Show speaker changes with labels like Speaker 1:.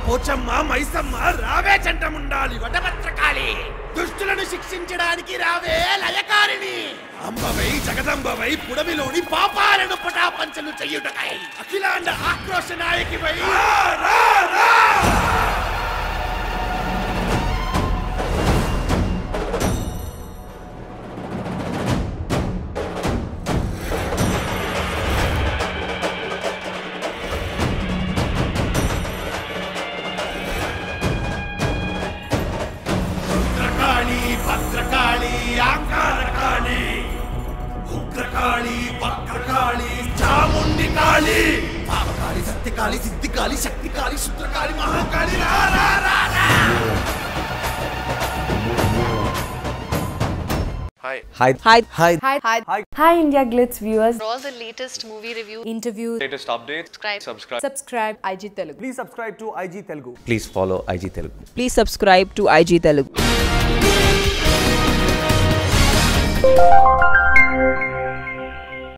Speaker 1: పోచమ్మ మైసమ్మ రావే చంటముండాలి వటభద్రకాళి దుష్టులను శిక్షించడానికి రావే లయకారిణి అంబవై జగదంబవై పుడమిలోని పాపాలను పటాపంచలు చెయ్యుటకై అఖిలాండ ఆక్రోశ నాయకివై భద్రకాళి భద్రకాళి ఆకారకాళి ఉగ్రకాళి వక్రకాళి చాముండి కాళి పాపకాళి సత్యకాళి సిద్ధికాళి శక్తికాళి శుద్రకాళి మహాకాళి రా రా రా రా
Speaker 2: Hi.
Speaker 3: Hi.
Speaker 4: Hi.
Speaker 3: Hi.
Speaker 4: Hi. Hi.
Speaker 3: Hi.
Speaker 4: Hi, India Glitz viewers.
Speaker 5: For all the latest movie reviews,
Speaker 4: Interviews.
Speaker 2: Latest updates.
Speaker 5: subscribe.
Speaker 2: Subscribe.
Speaker 4: Subscribe IG Telugu.
Speaker 3: Please subscribe to IG Telugu.
Speaker 6: Please follow IG Telugu.
Speaker 4: Please subscribe to IG Telugu.